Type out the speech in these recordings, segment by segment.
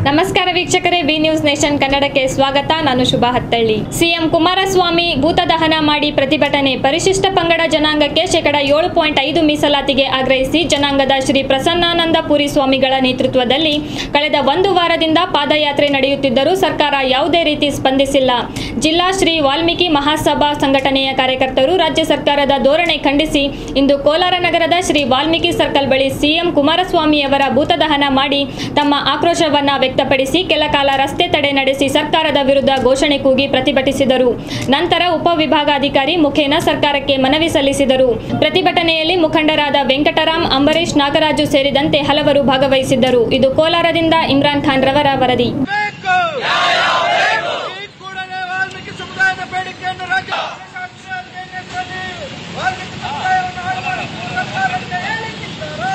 ನಮಸ್ಕಾರ ವೀಕ್ಷಕರೇ B news nation ಕನ್ನಡಕ್ಕೆ ಸ್ವಾಗತ ನಾನು ಶುಭಾ ಹತ್ತಳ್ಳಿ ಸಿಎಂ ಕುಮಾರಸ್ವಾಮಿ ಭೂತದಹನ ಮಾಡಿ ಪ್ರತಿಭಟನೆ ಪರಿಶಿಷ್ಟ ಪಂಗಡ ಜನಾಂಗಕ್ಕೆ ಶೇಕಡ ಏಳು ಪಾಯಿಂಟ್ ಐದು ಮೀಸಲಾತಿಗೆ ಆಗ್ರಹಿಸಿ ಜನಾಂಗದ ಶ್ರೀ ಪ್ರಸನ್ನಾನಂದ ಪುರಿ ಸ್ವಾಮಿಗಳ ನೇತೃತ್ವದಲ್ಲಿ ಕಳೆದ ಒಂದು ವಾರದಿಂದ ಪಾದಯಾತ್ರೆ ನಡೆಯುತ್ತಿದ್ದರೂ ಸರ್ಕಾರ ಯಾವುದೇ ರೀತಿ ಸ್ಪಂದಿಸಿಲ್ಲ ಜಿಲ್ಲಾ ಶ್ರೀ ವಾಲ್ಮೀಕಿ ಮಹಾಸಭಾ ಸಂಘಟನೆಯ ಕಾರ್ಯಕರ್ತರು ರಾಜ್ಯ ಸರ್ಕಾರದ ಧೋರಣೆ ಖಂಡಿಸಿ ಇಂದು ಕೋಲಾರ ನಗರದ ಶ್ರೀ ವಾಲ್ಮೀಕಿ ಸರ್ಕಲ್ ಬಳಿ ಸಿಎಂ ಕುಮಾರಸ್ವಾಮಿಯವರ ಭೂತದಹನ ಮಾಡಿ ತಮ್ಮ ಆಕ್ರೋಶವನ್ನ ವ್ಯಕ್ತಪಡಿಸಿ ಕೆಲ ಕಾಲ ರಸ್ತೆ ತಡೆ ನಡೆಸಿ ಸರ್ಕಾರದ ವಿರುದ್ಧ ಘೋಷಣೆ ಕೂಗಿ ಪ್ರತಿಭಟಿಸಿದರು ನಂತರ ಉಪವಿಭಾಗಾಧಿಕಾರಿ ಮುಖೇನ ಸರ್ಕಾರಕ್ಕೆ ಮನವಿ ಸಲ್ಲಿಸಿದರು ಪ್ರತಿಭಟನೆಯಲ್ಲಿ ಮುಖಂಡರಾದ ವೆಂಕಟರಾಮ್ ಅಂಬರೀಶ್ ನಾಗರಾಜು ಸೇರಿದಂತೆ ಹಲವರು ಭಾಗವಹಿಸಿದ್ದರು ಇದು ಕೋಲಾರದಿಂದ ಇಮ್ರಾನ್ ಖಾನ್ ರವರ ವರದಿ ಬೇಕು ಈ ಕೂಡಲೇ ವಾಲ್ಮೀಕಿ ಸಮುದಾಯದ ಬೇಡಿಕೆಯನ್ನು ರಾಜ್ಯ ಸರ್ಕಾರದಲ್ಲಿ ವಾಲ್ಮೀಕಿ ಸಮುದಾಯವನ್ನು ಹಾಳು ಮಾಡಿ ಸರ್ಕಾರಕ್ಕೆ ಹೇಳಿಕ್ಕಿದ್ದಾರಾ?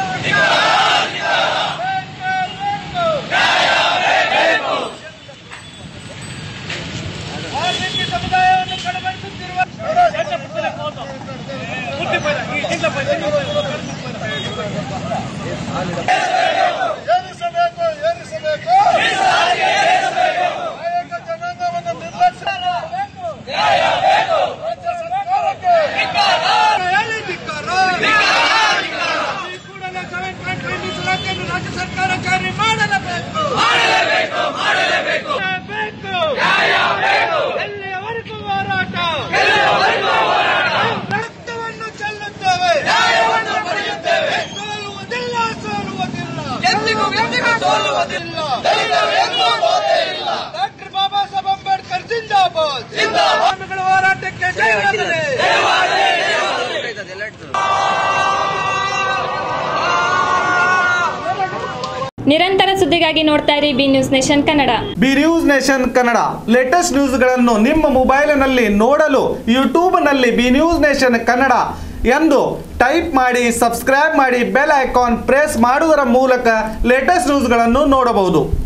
ಬೇಕು, ಬೇಕು. ವಾಲ್ಮೀಕಿ ಸಮುದಾಯವನ್ನು ಕಡೆಗಣಿಸುತ್ತಿರುವ ಏರಿಸಬೇಕು ಏರಿಸಬೇಕು ನಾಯಕ ಜನಾಂಗವನ್ನು ನಿರ್ಲಕ್ಷ್ಯ ಮಾಡಬೇಕು. ರಾಜ್ಯ ಸರ್ಕಾರಕ್ಕೆ ಹೇಳಿ ಧಿಕ್ಕಾರ. ಈ ಕೂಡಲೇ ಸೆವೆನ್ ಪಾಯಿಂಟ್ ಫೈವ್ ಮೀಸಲಾತಿಯನ್ನು ರಾಜ್ಯ ಸರ್ಕಾರ ಜಾರಿ ಮಾಡಲೇಬೇಕು ಬೇಕು. ಎಲ್ಲಿಯವರೆಗೂ ಹೋರಾಟ ರಕ್ತವನ್ನು ಚೆಲ್ಲುತ್ತೇವೆ ಸೋಲುವುದಿಲ್ಲ ಸೋಲುವುದಿಲ್ಲ ಎಂದಿಗೂ ಎಂದಿಗೂ ಸೋಲುವುದಿಲ್ಲ ಡಾಕ್ಟರ್ ಬಾಬಾ ಸಾಹೇಬ್ ಅಂಬೇಡ್ಕರ್ ಜಿಂದಾಬಾದ್ ಸ್ವಾಮಿಗಳ ಹೋರಾಟಕ್ಕೆ ಜಯವಾಗಲಿ ನಿರಂತರ ಸುದ್ದಿಗಾಗಿ ನೋಡ್ತಾ ಇರಿ B news nation Kannada B news nation Kannada latest ನ್ಯೂಸ್ಗಳನ್ನು ನಿಮ್ಮ ಮೊಬೈಲಿನಲ್ಲಿ ನೋಡಲು ಯೂಟ್ಯೂಬ್ನಲ್ಲಿ ಬಿ ನ್ಯೂಸ್ ನೇಷನ್ ಕನ್ನಡ ಎಂದು ಟೈಪ್ ಮಾಡಿ ಸಬ್ಸ್ಕ್ರೈಬ್ ಮಾಡಿ ಬೆಲ್ ಐಕಾನ್ ಪ್ರೆಸ್ ಮಾಡುವುದರ ಮೂಲಕ ಲೇಟೆಸ್ಟ್ ನ್ಯೂಸ್ಗಳನ್ನು ನೋಡಬಹುದು